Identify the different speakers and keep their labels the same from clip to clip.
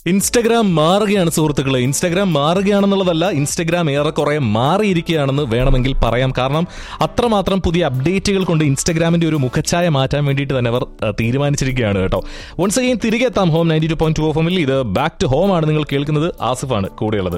Speaker 1: Instagram മാറുകയാണ് സുഹൃത്തുക്കളെ Instagram മാറുകയാണെന്നുള്ളതല്ല Instagram ഏറെക്കുറെ മാറിയിരിക്കുകയാണെന്ന് വേണമെങ്കിൽ പറയാം കാരണം അത്രമാത്രം പുതിയ അപ്ഡേറ്റുകൾ കൊണ്ട് ഇൻസ്റ്റഗ്രാമിന്റെ ഒരു മുഖച്ഛായ മാറ്റാൻ വേണ്ടിയിട്ട് തന്നെ അവർ അഹ്, തീരുമാനിച്ചിരിക്കുകയാണ് കേട്ടോ വൺസ് അഗൈൻ തിരികെ എത്താം home ninety two point two ഓഫമിൽ ഇത് ബാക്ക് ടു ഹോം ആണ് നിങ്ങൾ കേൾക്കുന്നത് ആസിഫാണ് കൂടെയുള്ളത്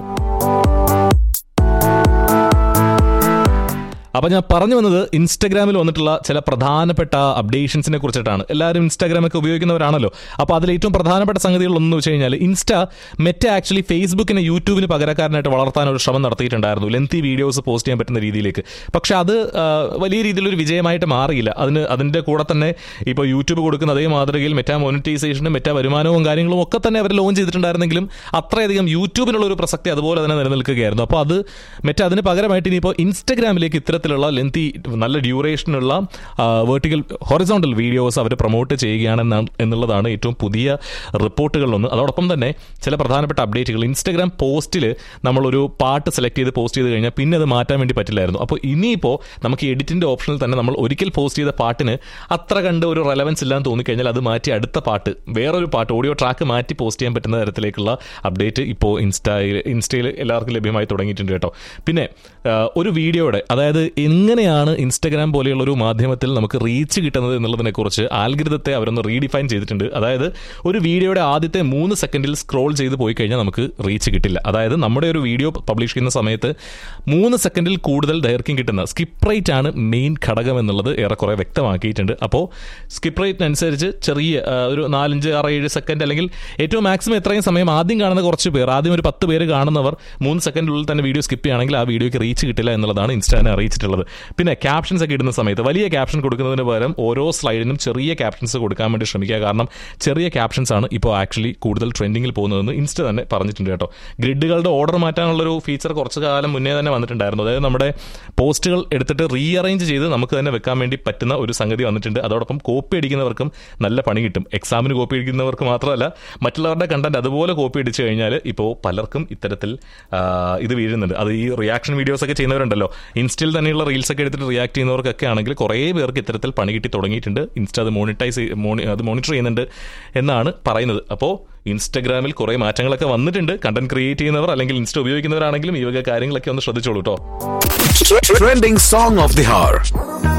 Speaker 1: അപ്പൊ ഞാൻ പറഞ്ഞു വന്നത് ഇൻസ്റ്റാഗ്രാമിൽ വന്നിട്ടുള്ള ചില പ്രധാനപ്പെട്ട അപ്ഡേഷൻസിനെ കുറിച്ചിട്ടാണ് എല്ലാവരും ഇൻസ്റ്റാഗ്രാം ഒക്കെ ഉപയോഗിക്കുന്നവരാണല്ലോ അപ്പോൾ അതിൽ ഏറ്റവും പ്രധാനപ്പെട്ട സംഗതികൾ ഒന്ന് വെച്ച് കഴിഞ്ഞാൽ ഇൻസ്റ്റ മെറ്റ ആക്ച്വലി ഫേസ്ബുക്കിനെ യൂട്യൂബിന് പകരക്കാരനായിട്ട് വളർത്താൻ ഒരു ശ്രമം നടത്തിയിട്ടുണ്ടായിരുന്നു ലെന്തി വീഡിയോസ് പോസ്റ്റ് ചെയ്യാൻ പറ്റുന്ന രീതിയിലേക്ക് പക്ഷെ അത് ആ, വലിയ രീതിയിലൊരു വിജയമായിട്ട് മാറിയില്ല അതിന് അതിന്റെ കൂടെ തന്നെ ഇപ്പോൾ യൂട്യൂബ് കൊടുക്കുന്ന അതേ മാതൃകയിൽ മെറ്റ മോണിറ്റൈസേഷനും മെറ്റ വരുമാനവും കാര്യങ്ങളും ഒക്കെ തന്നെ അവർ ലോഞ്ച് ചെയ്തിട്ടുണ്ടായിരുന്നെങ്കിലും അത്രയധികം യൂട്യൂബിനുള്ള ഒരു പ്രസക്തി അതുപോലെ തന്നെ നിലനിൽക്കുകയായിരുന്നു അപ്പോൾ അത് മെറ്റ അതിന് പകരമായിട്ട് ഇനിയിപ്പോൾ ഇൻസ്റ്റഗ്രാമിലേക്ക് ഇത്തരത്തിലുള്ള ലെന്തി നല്ല ഡ്യൂറേഷനുള്ള വേർട്ടിക്കൽ ഹൊറിസോണ്ടൽ വീഡിയോസ് അവർ പ്രൊമോട്ട് ചെയ്യുകയാണെന്ന് എന്നുള്ളതാണ് ഏറ്റവും പുതിയ റിപ്പോർട്ടുകളിലൊന്ന് അതോടൊപ്പം തന്നെ ചില പ്രധാനപ്പെട്ട അപ്ഡേറ്റുകൾ ഇൻസ്റ്റഗ്രാം പോസ്റ്റിൽ നമ്മളൊരു പാട്ട് സെലക്ട് ചെയ്ത് പോസ്റ്റ് ചെയ്ത് കഴിഞ്ഞാൽ പിന്നെ അത് മാറ്റാൻ വേണ്ടി പറ്റില്ലായിരുന്നു അപ്പോൾ ഇനിയിപ്പോൾ നമുക്ക് എഡിറ്റിന്റെ ഓപ്ഷനിൽ തന്നെ നമ്മൾ ഒരിക്കൽ പോസ്റ്റ് ചെയ്ത പാട്ടിന് അത്ര കണ്ട് ഒരു റെലവൻസ് ഇല്ലാന്ന് തോന്നിക്കഴിഞ്ഞാൽ അത് മാറ്റി അടുത്ത പാട്ട് വേറൊരു പാട്ട് ഓഡിയോ ട്രാക്ക് മാറ്റി പോസ്റ്റ് ചെയ്യാൻ പറ്റുന്ന തരത്തിലേക്കുള്ള അപ്ഡേറ്റ് ഇപ്പോൾ ഇൻസ്റ്റയിൽ ഇൻസ്റ്റയിൽ എല്ലാവർക്കും ലഭ്യമായി തുടങ്ങിയിട്ടുണ്ട് കേട്ടോ പിന്നെ ആ, ഒരു വീഡിയോയുടെ അതായത് എങ്ങനെയാണ് ഇൻസ്റ്റഗ്രാം പോലെയുള്ള ഒരു മാധ്യമത്തിൽ നമുക്ക് റീച്ച് കിട്ടുന്നത് എന്നുള്ളതിനെ കുറിച്ച് ആൽഗൃതത്തെ അവരൊന്ന് റീഡിഫൈൻ ചെയ്തിട്ടുണ്ട് അതായത് ഒരു വീഡിയോയുടെ ആദ്യത്തെ മൂന്ന് സെക്കൻഡിൽ സ്ക്രോൾ ചെയ്ത് പോയി കഴിഞ്ഞാൽ നമുക്ക് റീച്ച് കിട്ടില്ല അതായത് നമ്മുടെ ഒരു വീഡിയോ പബ്ലിഷ് ചെയ്യുന്ന സമയത്ത് മൂന്ന് സെക്കൻഡിൽ കൂടുതൽ ദൈർഘ്യം കിട്ടുന്ന സ്കിപ്പ് റേറ്റ് ആണ് മെയിൻ ഘടകം എന്നുള്ളത് ഏറെക്കുറെ വ്യക്തമാക്കിയിട്ടുണ്ട് അപ്പോൾ സ്കിപ്പ് റേറ്റിനനുസരിച്ച് ചെറിയ ആ, ഒരു നാലഞ്ച് ആറ് ഏഴ് സെക്കൻഡ് അല്ലെങ്കിൽ ഏറ്റവും മാക്സിമം എത്രയും സമയം ആദ്യം കാണുന്ന കുറച്ച് പേർ ആദ്യം ഒരു പത്ത് പേര് കാണുന്നവർ മൂന്ന് സെക്കൻഡിനുള്ളിൽ തന്നെ വീഡിയോ സ്കിപ്പ് ചെയ്യുകയാണെങ്കിൽ ആ വീഡിയോയ്ക്ക് റീച്ച് കിട്ടില്ല എന്നുള്ളതാണ് ഇൻസ്റ്റാനെ അറിയിച്ചിട്ടുള്ളത് പിന്നെ ക്യാപ്ഷൻസ് ഒക്കെ ഇടുന്ന സമയത്ത് വലിയ ക്യാപ്ഷൻ കൊടുക്കുന്നതിന് പകരം ഓരോ സ്ലൈഡിനും ചെറിയ ക്യാപ്ഷൻസ് കൊടുക്കാൻ വേണ്ടി ശ്രമിക്കുക കാരണം ചെറിയ ക്യാപ്ഷൻസ് ആണ് ഇപ്പോൾ ആക്ച്വലി കൂടുതൽ ട്രെൻഡിങ്ങിൽ പോകുന്നതെന്ന് ഇൻസ്റ്റ തന്നെ പറഞ്ഞിട്ടുണ്ട് കേട്ടോ ഗ്രിഡുകളുടെ ഓർഡർ മാറ്റാനുള്ളൊരു ഫീച്ചർ കുറച്ച് കാലം മുന്നേ തന്നെ വന്നിട്ടുണ്ടായിരുന്നു അതായത് നമ്മുടെ പോസ്റ്റുകൾ എടുത്തിട്ട് റീഅറേഞ്ച് ചെയ്ത് നമുക്ക് തന്നെ വെക്കാൻ വേണ്ടി പറ്റുന്ന ഒരു സംഗതി വന്നിട്ടുണ്ട് അതോടൊപ്പം കോപ്പി അടിക്കുന്നവർക്കും നല്ല പണി കിട്ടും എക്സാമിന് കോപ്പി അടിക്കുന്നവർക്ക് മാത്രമല്ല മറ്റുള്ളവരുടെ കണ്ടന്റ് അതുപോലെ കോപ്പി അടിച്ചു കഴിഞ്ഞാൽ ഇപ്പോൾ പലർക്കും ഇത്തരത്തിൽ ആ, ഇത് വീഴുന്നുണ്ട് അത് ഈ റിയാക്ഷൻ വീഡിയോസ് ഒക്കെ ചെയ്യുന്നവരുണ്ടല്ലോ ഇൻസ്റ്റയിൽ തന്നെയുള്ള റീൽസ് ഒക്കെ എടുത്തിട്ട് റിയാക്ട് ചെയ്യുന്നവർക്കൊക്കെ ആണെങ്കിൽ കുറേ പേർക്ക് ഇത്തരത്തിൽ പണി കിട്ടി തുടങ്ങിയിട്ടുണ്ട് ഇൻസ്റ്റ അത് മോണിറ്റൈസ് അത് മോണിറ്റർ ചെയ്യുന്നുണ്ട് എന്നാണ് പറയുന്നത് അപ്പോൾ ഇൻസ്റ്റഗ്രാമിൽ കുറേ മാറ്റങ്ങളൊക്കെ വന്നിട്ടുണ്ട് കണ്ടന്റ് ക്രിയേറ്റ് ചെയ്യുന്നവർ അല്ലെങ്കിൽ ഇൻസ്റ്റ ഉപയോഗിക്കുന്നവരാണെങ്കിലും ഈ വക കാര്യങ്ങളൊക്കെ ഒന്ന് ശ്രദ്ധിച്ചോളൂ കേട്ടോ
Speaker 2: Trending song of the hour.